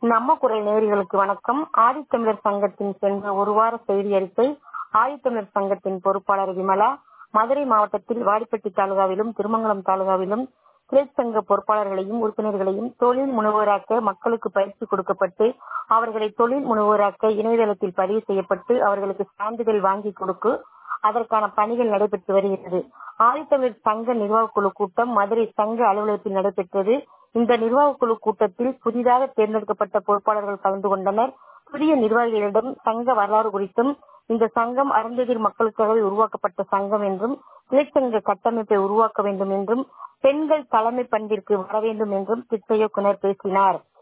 நம்ம குரல் நேயர்களுக்கு வணக்கம் ஆதித்தமிழர் சங்கத்தின் சென்ற ஒரு வார செய்தி அறிக்கை ஆதித்தமிழர் சங்கத்தின் பொறுப்பாளர் விமலா மதுரை மாவட்டத்தில் வாடிப்பட்டி தாலுகாவிலும் திருமங்கலம் தாலுகாவிலும் கிளைச்சங்க பொறுப்பாளர்களையும் உறுப்பினர்களையும் தொழில் முனைவோராக்க மக்களுக்கு பயிற்சி கொடுக்கப்பட்டு அவர்களை தொழில் முனைவோராக்க இணையதளத்தில் பதிவு செய்யப்பட்டு அவர்களுக்கு சான்றிதழ் வாங்கி கொடுக்கு அதற்கான பணிகள் நடைபெற்று வருகிறது ஆதித்தமிழர் சங்க நிர்வாக குழு கூட்டம் மதுரை சங்க அலுவலகத்தில் நடைபெற்றது இந்த நிர்வாக குழு கூட்டத்தில் புதிதாக தேர்ந்தெடுக்கப்பட்ட பொறுப்பாளர்கள் கலந்து கொண்டனர் புதிய நிர்வாகிகளிடம் சங்க வரலாறு குறித்தும் இந்த சங்கம் அருந்ததிர் மக்களுக்காகவே உருவாக்கப்பட்ட சங்கம் என்றும் இளைச்சங்க கட்டமைப்பை உருவாக்க வேண்டும் என்றும் பெண்கள் தலைமை பண்பிற்கு வர வேண்டும் என்றும் திட்ட இயக்குனர் பேசினார்